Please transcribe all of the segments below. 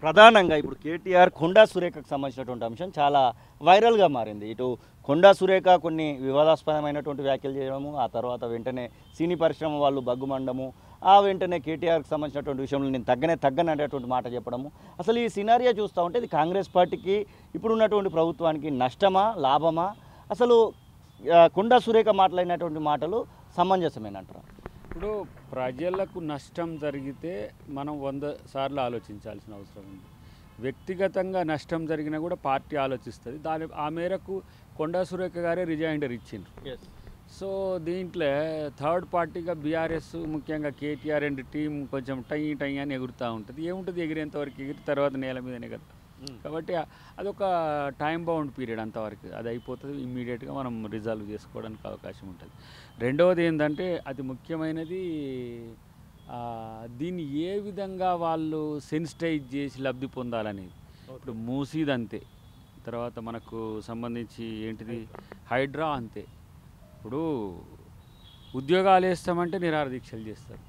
ప్రధానంగా ఇప్పుడు కేటీఆర్ కొండా సురేఖకు సంబంధించినటువంటి అంశం చాలా వైరల్గా మారింది ఇటు కొండా సురేఖ కొన్ని వివాదాస్పదమైనటువంటి వ్యాఖ్యలు చేయడము ఆ తర్వాత వెంటనే సినీ పరిశ్రమ వాళ్ళు బగ్గుమండము ఆ వెంటనే కేటీఆర్కి సంబంధించినటువంటి విషయంలో నేను తగ్గనే తగ్గని అనేటువంటి మాట చెప్పడము అసలు ఈ సినారియా చూస్తూ ఉంటే ఇది కాంగ్రెస్ పార్టీకి ఇప్పుడు ఉన్నటువంటి ప్రభుత్వానికి నష్టమా లాభమా అసలు ఆ, కొండా సురేఖ మాట్లాడినటువంటి మాటలు సమంజసమేనంటారా ఇప్పుడు ప్రజలకు నష్టం జరిగితే మనం వంద సార్లు ఆలోచించాల్సిన అవసరం ఉంది వ్యక్తిగతంగా నష్టం జరిగినా కూడా పార్టీ ఆలోచిస్తుంది దాని ఆ మేరకు కొండా సురేఖ గారే రిజైండర్ ఇచ్చిండ్రు సో దీంట్లో థర్డ్ పార్టీగా బీఆర్ఎస్ ముఖ్యంగా కేటీఆర్ అండ్ టీం కొంచెం టై టై అని ఎగురుతూ ఉంటుంది ఏముంటుంది ఎగిరేంత వరకు ఎగిరి తర్వాత నేల మీదనే కదా కాబట్టి ఆ- అదొక టైం బౌండ్ పీరియడ్ అంతవరకు అది అయిపోతుంది ఇమ్మీడియట్గా మనం రిజాల్వ్ చేసుకోవడానికి అవకాశం ఉంటుంది రెండవది ఏంటంటే అతి ముఖ్యమైనది ఆ, దీన్ని ఏ విధంగా వాళ్ళు సెన్సిటైజ్ చేసి లబ్ధి పొందాలనేది ఇప్పుడు మూసీది అంతే తర్వాత మనకు సంబంధించి ఏంటిది హైడ్రా అంతే ఇప్పుడు ఉద్యోగాలు వేస్తామంటే నిరాహార దీక్షలు చేస్తారు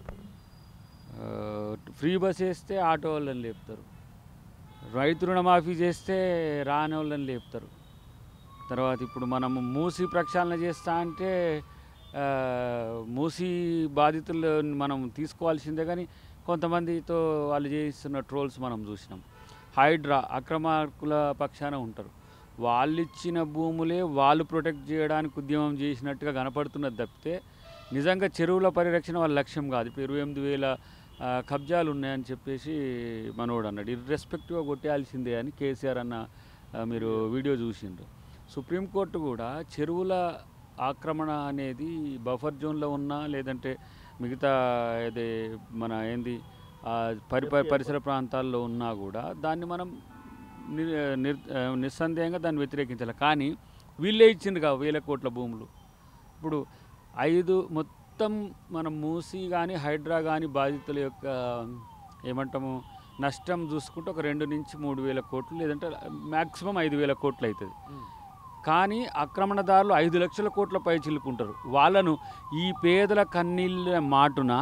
ఆ, ఫ్రీ బస్ వేస్తే ఆటో వాళ్ళని లేపుతారు రైతు రుణమాఫీ చేస్తే రాని వాళ్ళని లేపుతారు తర్వాత ఇప్పుడు మనము మూసి ప్రక్షాళన చేస్తా అంటే ఆ, మూసి బాధితులు మనం తీసుకోవాల్సిందే కానీ కొంతమందితో వాళ్ళు చేయిస్తున్న ట్రోల్స్ మనం చూసినాం హైడ్రా అక్రమార్కుల పక్షాన ఉంటారు వాళ్ళు ఇచ్చిన భూములే వాళ్ళు ప్రొటెక్ట్ చేయడానికి ఉద్యమం చేసినట్టుగా కనపడుతున్నది తప్పితే నిజంగా చెరువుల పరిరక్షణ వాళ్ళ లక్ష్యం కాదు ఇప్పుడు ఇరవై ఎనిమిది వేల ఆ, కబ్జాలు ఉన్నాయని చెప్పేసి మనోడు అన్నాడు ఇర్రెస్పెక్టివ్గా కొట్టేయాల్సిందే అని కేసీఆర్ అన్న ఆ, మీరు వీడియో చూసిండ్రు సుప్రీంకోర్టు కూడా చెరువుల ఆక్రమణ అనేది బఫర్ జోన్లో ఉన్నా లేదంటే మిగతా ఏదే మన ఏంది ఆ, పరి పరి- పరిసర ప్రాంతాల్లో ఉన్నా కూడా దాన్ని మనం ని- నిర్ ఆ, నిస్సందేహంగా దాన్ని వ్యతిరేకించాలి కానీ వీళ్ళే ఇచ్చిండ్రు కదా వేల కోట్ల భూములు ఇప్పుడు ఐదు మొత్తం మనం మూసి కానీ హైడ్రా కానీ బాధితుల యొక్క ఏమంటాము నష్టం చూసుకుంటే ఒక రెండు నుంచి మూడు వేల కోట్లు లేదంటే మ్యాక్సిమం ఐదు వేల కోట్లు అవుతుంది కానీ ఆక్రమణదారులు ఐదు లక్షల కోట్ల పై చిలుకుంటారు వాళ్ళను ఈ పేదల కన్నీళ్ళ మాటున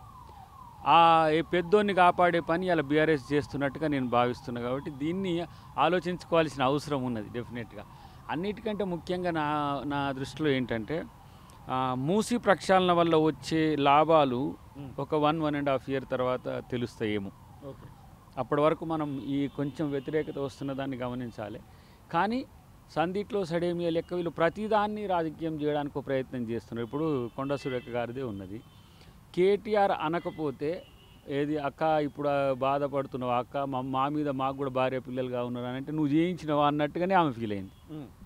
ఆ ఏ పెద్దోన్ని కాపాడే పని అలా బీఆర్ఎస్ చేస్తున్నట్టుగా నేను భావిస్తున్నా కాబట్టి దీన్ని ఆలోచించుకోవాల్సిన అవసరం ఉన్నది డెఫినెట్గా అన్నిటికంటే ముఖ్యంగా నా నా దృష్టిలో ఏంటంటే ఆ, మూసి ప్రక్షాళన వల్ల వచ్చే లాభాలు ఒక one one and half year తర్వాత తెలుస్తాయేమో ఓకే అప్పటి వరకు మనం ఈ కొంచెం వ్యతిరేకత వస్తున్న దాన్ని గమనించాలి కానీ సందీట్లో సడేమియా లెక్క వీళ్ళు ప్రతిదాన్ని రాజకీయం చేయడానికి ఒక ప్రయత్నం చేస్తున్నారు ఇప్పుడు కొండ సురేఖ గారిదే ఉన్నది కేటీఆర్ అనకపోతే ఏది అక్క ఇప్పుడు ఆ బాధపడుతున్నావు అక్క మా మా మీద మాకు కూడా భార్య పిల్లలుగా ఉన్నారు అని అంటే నువ్వు చేయించినవా అన్నట్టుగానే ఆమె ఫీల్ అయింది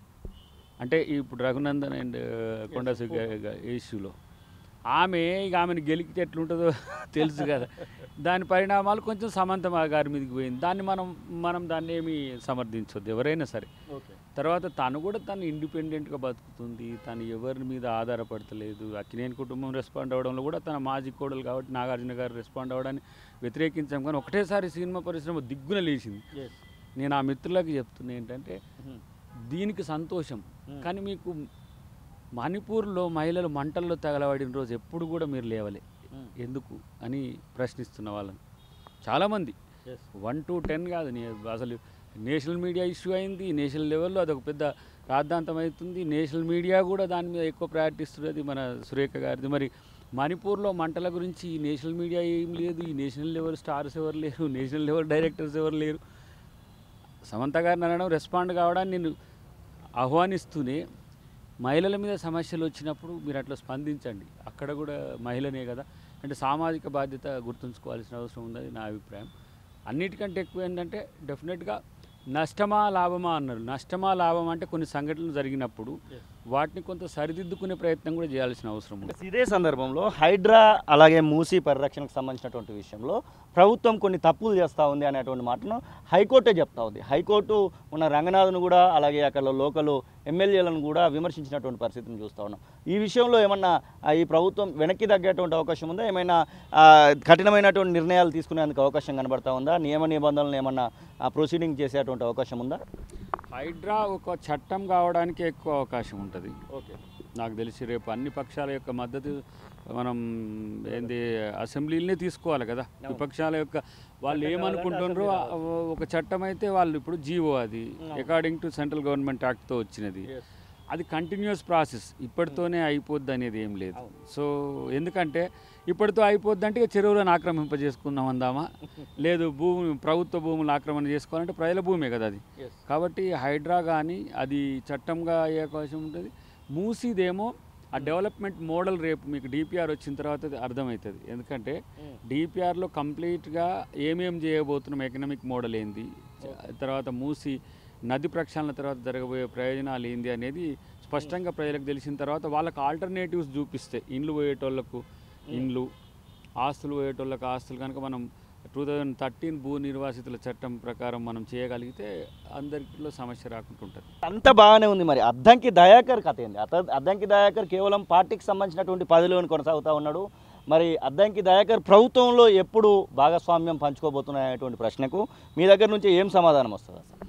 అంటే ఇప్పుడు రఘునందన్ అండ్ కొండ ఇష్యూలో ఆమె ఇక ఆమెను గెలికితే ఎట్లుంటుందో తెలుసు కదా దాని పరిణామాలు కొంచెం సమంత మా గారి మీదకి పోయింది దాన్ని మనం మనం దాన్ని ఏమి సమర్థించొద్దు ఎవరైనా సరే ఓకే తర్వాత తను కూడా తను ఇండిపెండెంట్గా బతుకుతుంది తను ఎవరి మీద ఆధారపడతలేదు అక్కినేని కుటుంబం రెస్పాండ్ అవ్వడంలో కూడా తన మాజీ కోడలు కాబట్టి నాగార్జున గారు రెస్పాండ్ అవ్వడాన్ని వ్యతిరేకించాం కానీ ఒకటేసారి సినిమా పరిశ్రమ దిగ్గున లేచింది నేను ఆ మిత్రులకు చెప్తున్నా ఏంటంటే దీనికి సంతోషం Hmm. కానీ మీకు మణిపూర్లో మహిళలు మంటల్లో తగలబడిన రోజు ఎప్పుడు కూడా మీరు లేవలే ఎందుకు అని ప్రశ్నిస్తున్న వాళ్ళని చాలామంది వన్ టు టెన్ కాదు నే- అసలు నేషనల్ మీడియా ఇష్యూ అయింది నేషనల్ లెవెల్లో అదొక పెద్ద రాద్ధాంతం అవుతుంది నేషనల్ మీడియా కూడా దాని మీద ఎక్కువ ప్రయారిటీ ఇస్తున్నది మన సురేఖ గారిది మరి మణిపూర్లో మంటల గురించి ఈ నేషనల్ మీడియా ఏం లేదు ఈ నేషనల్ లెవెల్ స్టార్స్ ఎవరు లేరు నేషనల్ లెవెల్ డైరెక్టర్స్ ఎవరు లేరు సమంత గారిని అనడం రెస్పాండ్ కావడాన్ని నేను ఆహ్వానిస్తూనే మహిళల మీద సమస్యలు వచ్చినప్పుడు మీరు అట్లా స్పందించండి అక్కడ కూడా మహిళనే కదా అంటే సామాజిక బాధ్యత గుర్తుంచుకోవాల్సిన అవసరం ఉందని నా అభిప్రాయం అన్నిటికంటే ఎక్కువ ఏంటంటే డెఫినెట్గా నష్టమా లాభమా అన్నారు నష్టమా లాభం అంటే కొన్ని సంఘటనలు జరిగినప్పుడు వాటిని కొంత సరిదిద్దుకునే ప్రయత్నం కూడా చేయాల్సిన అవసరం ఉంది ఇదే సందర్భంలో హైడ్రా అలాగే మూసీ పరిరక్షణకు సంబంధించినటువంటి విషయంలో ప్రభుత్వం కొన్ని తప్పులు చేస్తూ ఉంది అనేటువంటి మాటను హైకోర్టే చెప్తా ఉంది హైకోర్టు ఉన్న రంగనాథ్ను కూడా అలాగే అక్కడ లోకల్ ఎమ్మెల్యేలను కూడా విమర్శించినటువంటి పరిస్థితిని చూస్తూ ఉన్నాం ఈ విషయంలో ఏమన్నా ఆ, ఈ ప్రభుత్వం వెనక్కి తగ్గేటువంటి అవకాశం ఉందా ఏమైనా ఆ, కఠినమైనటువంటి నిర్ణయాలు తీసుకునేందుకు అవకాశం కనబడతా ఉందా నియమ నిబంధనలను ఏమన్నా ప్రొసీడింగ్ చేసేటువంటి అవకాశం ఉందా హైడ్రా ఒక చట్టం కావడానికి ఎక్కువ అవకాశం ఉంటుంది ఓకే నాకు తెలిసి రేపు అన్ని పక్షాల యొక్క మద్దతు మనం ఏంది అసెంబ్లీలనే తీసుకోవాలి కదా అవును. విపక్షాల యొక్క వాళ్ళు చట్టం ఏమనుకుంటున్నారో కావాలంటే ఆ- ఒక చట్టం అయితే వాళ్ళు ఇప్పుడు జీవో అది అవును. అకార్డింగ్ టు సెంట్రల్ గవర్నమెంట్ యాక్ట్తో వచ్చినది అది కంటిన్యూస్ ప్రాసెస్ ఇప్పటితోనే అయిపోద్ది అనేది ఏం లేదు అవును. సో ఎందుకంటే ఇప్పటితో అయిపోద్ది అంటే ఇక చెరువులను ఆక్రమింపజేసుకుందాం అందామా లేదు భూమి ప్రభుత్వ భూములు ఆక్రమణ చేసుకోవాలంటే ప్రజల భూమే కదా అది కాబట్టి హైడ్రా కానీ అది చట్టంగా అయ్యే అవకాశం ఉంటుంది మూసీదేమో ఆ డెవలప్మెంట్ మోడల్ రేపు మీకు డిపిఆర్ వచ్చిన తర్వాత అది అర్థమవుతుంది ఎందుకంటే డిపిఆర్లో కంప్లీట్గా ఏమేం చేయబోతున్నాం ఎకనామిక్ మోడల్ ఏంది తర్వాత మూసి నది ప్రక్షాళన తర్వాత జరగబోయే ప్రయోజనాలు ఏంది అనేది స్పష్టంగా ప్రజలకు తెలిసిన తర్వాత వాళ్ళకి ఆల్టర్నేటివ్స్ చూపిస్తే ఇండ్లు పోయేటోళ్ళకు ఇండ్లు ఆస్తులు పోయేటోళ్ళకు ఆస్తులు కనుక మనం టూ థౌజండ్ థర్టీన్ భూ నిర్వాసితుల చట్టం ప్రకారం మనం చేయగలిగితే అందరిలో సమస్య రాకుండా ఉంటుంది అంత బాగానే ఉంది మరి అద్దంకి దయాకర్ కథ ఏంది అత అద్దంకి దయాకర్ కేవలం పార్టీకి సంబంధించినటువంటి పదవిలోని కొనసాగుతూ ఉన్నాడు మరి అద్దంకి దయాకర్ ప్రభుత్వంలో ఎప్పుడు భాగస్వామ్యం పంచుకోబోతున్నాయనేటువంటి ప్రశ్నకు మీ దగ్గర నుంచి ఏం సమాధానం వస్తుంది అసలు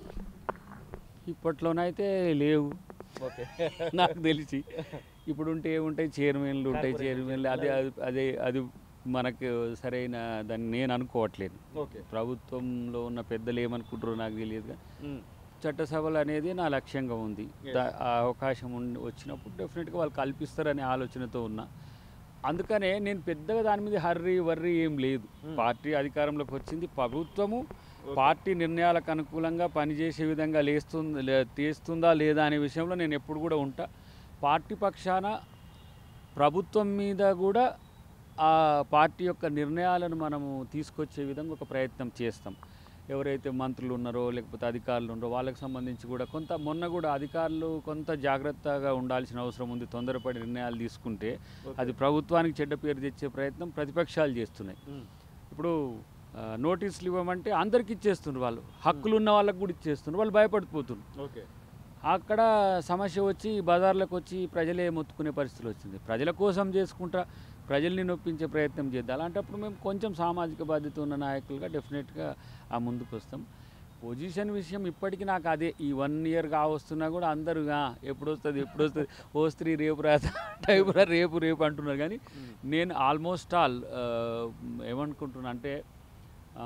ఇప్పట్లోనైతే లేవు ఓకే నాకు తెలిసి ఇప్పుడు ఉంటే ఏముంటాయి చైర్మన్లు ఉంటాయి Corporation చైర్మన్లు అదే అది- అదే అది మనకు సరైన దాన్ని నేను అనుకోవట్లేదు ఓకే ప్రభుత్వంలో ఉన్న పెద్దలు ఏమనుకుంటారో నాకు తెలియదు కానీ చట్టసభలు అనేది నా లక్ష్యంగా ఉంది Yes. దా- ఆ అవకాశం ఉండి వచ్చినప్పుడు డెఫినెట్గా వాళ్ళు కల్పిస్తారనే ఆలోచనతో ఉన్నా అందుకనే నేను పెద్దగా దాని మీద హర్రీ వర్రీ ఏం లేదు Hmm. పార్టీ అధికారంలోకి వచ్చింది ప్రభుత్వము పార్టీ నిర్ణయాలకు అనుకూలంగా పనిచేసే విధంగా లేస్తుంది లే- తీస్తుందా లేదా అనే విషయంలో నేను ఎప్పుడు కూడా ఉంటా పార్టీ పక్షాన ప్రభుత్వం మీద కూడా ఆ పార్టీ యొక్క నిర్ణయాలను మనము తీసుకొచ్చే విధంగా ఒక ప్రయత్నం చేస్తాం ఎవరైతే మంత్రులు ఉన్నారో లేకపోతే అధికారులు ఉన్నారో వాళ్ళకి సంబంధించి కూడా కొంత మొన్న కూడా అధికారులు కొంత జాగ్రత్తగా ఉండాల్సిన అవసరం ఉంది తొందరపడి నిర్ణయాలు తీసుకుంటే అది ప్రభుత్వానికి చెడ్డ పేరు తెచ్చే ప్రయత్నం ప్రతిపక్షాలు చేస్తున్నాయి ఇప్పుడు ఆ, నోటీసులు ఇవ్వమంటే అందరికి ఇచ్చేస్తున్నారు వాళ్ళు హక్కులు ఉన్న వాళ్ళకి కూడా ఇచ్చేస్తున్నారు వాళ్ళు భయపడిపోతున్నారు ఓకే అక్కడ సమస్య వచ్చి బజార్లకు వచ్చి ప్రజలే మొత్తుకునే పరిస్థితి వచ్చింది ప్రజల కోసం చేసుకుంటా ప్రజల్ని నొప్పించే ప్రయత్నం చేద్దాం అలాంటప్పుడు మేము కొంచెం సామాజిక బాధ్యత ఉన్న నాయకులుగా డెఫినెట్గా ఆ ముందుకు వస్తాం పొజిషన్ విషయం ఇప్పటికీ నాకు అదే ఈ వన్ ఇయర్ కావస్తున్నా కూడా అందరూ "ఆ, ఎప్పుడు వస్తుంది ఎప్పుడు వస్తుంది ఓ స్త్రీ రేపు రాత టైపు రా, రేపు రేపు అంటున్నారు కానీ నేను ఆల్మోస్ట్ ఆల్ ఏమనుకుంటున్నా అంటే ఆ,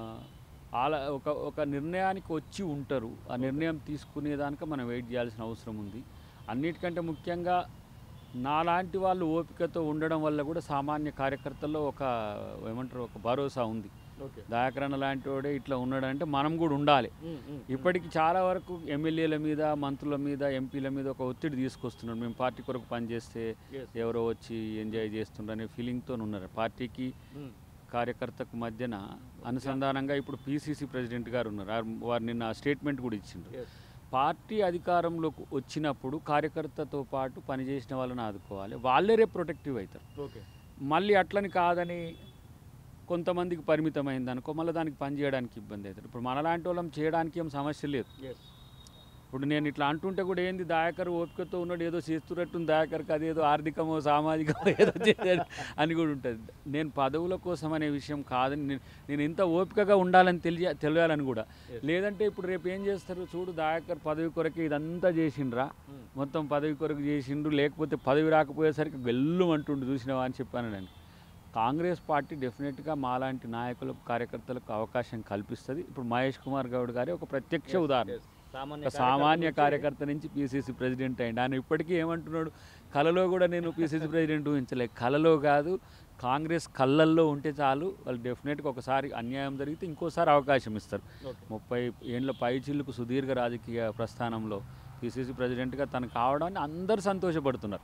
అలా ఒక ఒక నిర్ణయానికి వచ్చి ఉంటారు ఆ నిర్ణయం తీసుకునేదానికి మనం వెయిట్ చేయాల్సిన అవసరం ఉంది అన్నిటికంటే ముఖ్యంగా నాలాంటి వాళ్ళు ఓపికతో ఉండడం వల్ల కూడా సామాన్య కార్యకర్తల్లో ఒక ఏమంటారు ఒక భరోసా ఉంది ఓకే దయాకరణ లాంటి వాడే ఇట్లా ఉన్నాడంటే మనం కూడా ఉండాలి ఇప్పటికి చాలా వరకు ఎమ్మెల్యేల మీద మంత్రుల మీద ఎంపీల మీద ఒక ఒత్తిడి తీసుకొస్తున్నారు మేము పార్టీ కొరకు పనిచేస్తే ఎవరో వచ్చి ఎంజాయ్ చేస్తుండ్రు అనే ఫీలింగ్తో ఉన్నారు పార్టీకి కార్యకర్తకు మధ్యన అనుసంధానంగా ఇప్పుడు పీసీసీ ప్రెసిడెంట్ గారు ఉన్నారు ఆ- వారు నిన్న స్టేట్మెంట్ కూడా ఇచ్చిండ్రు పార్టీ అధికారంలోకి వచ్చినప్పుడు కార్యకర్తతో పాటు పనిచేసిన వాళ్ళని ఆదుకోవాలి వాళ్ళే రేపు ప్రొటెక్టివ్ అవుతారు ఓకే మళ్ళీ అట్లని కాదని కొంతమందికి పరిమితమైంది అనుకో మళ్ళీ దానికి పని చేయడానికి ఇబ్బంది అవుతుంది ఇప్పుడు మనలాంటి వాళ్ళం చేయడానికి ఏం సమస్య లేదు ఇప్పుడు నేను ఇట్లా అంటుంటే కూడా ఏంది దాయకర్ ఓపికతో ఉన్నాడు ఏదో చేస్తున్నట్టుంది దాయకర్కి అదేదో ఆర్థికమో సామాజికమో ఏదో చేశాడు అని కూడా ఉంటుంది నేను పదవుల కోసం అనే విషయం కాదని నేను నేను ఇంత ఓపికగా ఉండాలని తెలియ తెలియాలని కూడా Yes. లేదంటే ఇప్పుడు రేపు ఏం చేస్తారు చూడు దాయకర్ పదవి కొరకే ఇదంతా చేసిండ్రా మొత్తం పదవి కొరకు చేసిండ్రు లేకపోతే పదవి రాకపోయేసరికి వెల్లు అంటుండు చూసినావా అని చెప్పాను నేను కాంగ్రెస్ పార్టీ డెఫినెట్గా మాలాంటి నాయకులకు కార్యకర్తలకు అవకాశం కల్పిస్తుంది ఇప్పుడు మహేష్ కుమార్ గౌడ్ గారి ఒక ప్రత్యక్ష ఉదాహరణ ఒక సామాన్య కార్యకర్త నుంచి పీసీసీ ప్రెసిడెంట్ అయ్యింది ఆయన ఇప్పటికీ ఏమంటున్నాడు కలలో కూడా నేను పీసీసీ ప్రెసిడెంట్ ఊహించలే కలలో కాదు కాంగ్రెస్ కళ్ళల్లో ఉంటే చాలు వాళ్ళు డెఫినెట్గా ఒకసారి అన్యాయం జరిగితే ఇంకోసారి అవకాశం ఇస్తారు ముప్పై ఏండ్ల పైచిల్లుకు సుదీర్ఘ రాజకీయ ప్రస్థానంలో పీసీసీ ప్రెసిడెంట్గా తను కావడాన్ని అందరూ సంతోషపడుతున్నారు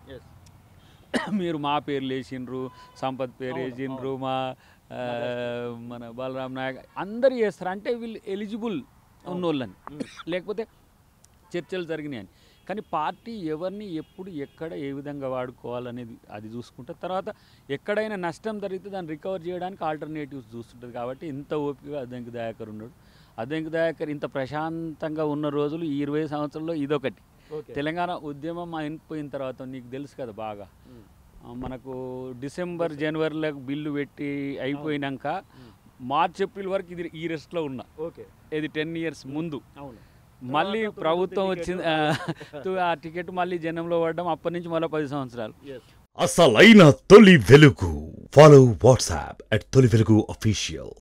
మీరు మా పేర్లు వేసిండ్రు సంపత్ పేరు అవును, వేసిండ్రు మా ఆ, మన బలరాం నాయక్ అందరు చేస్తారు అంటే వీళ్ళు ఎలిజిబుల్ ఉన్నోళ్ళని లేకపోతే చర్చలు జరిగినాయి అని కానీ పార్టీ ఎవరిని ఎప్పుడు ఎక్కడ ఏ విధంగా వాడుకోవాలనేది అది చూసుకుంటే తర్వాత ఎక్కడైనా నష్టం జరిగితే దాన్ని రికవర్ చేయడానికి ఆల్టర్నేటివ్స్ చూస్తుంటుంది కాబట్టి ఇంత ఓపికగా అద్దంకి దయాకర్ ఉన్నాడు అద్దంకి దయాకర్ ఇంత ప్రశాంతంగా ఉన్న రోజులు ఈ ఇరవై సంవత్సరంలో ఇదొకటి తెలంగాణ ఉద్యమం అయిపోయిన తర్వాత నీకు తెలుసు కదా బాగా ఆ, మనకు డిసెంబర్ జనవరిలో బిల్లు పెట్టి అయిపోయినాక మార్చ్ ఏప్రిల్ వరకు ఇది ఈ రెస్ట్లో ఉన్నా ఓకే ఇది టెన్ ఇయర్స్ ముందు అవును మళ్ళీ తర్వాత ప్రభుత్వం టికెట్ వచ్చింది ఆ, తు- ఆ టికెట్ మళ్ళీ జనంలో పడడం అప్పటి నుంచి మళ్ళీ పది సంవత్సరాలు అసలైన తొలి వెలుగు ఫాలో వాట్సాప్ అట్ తొలి వెలుగు అఫీషియల్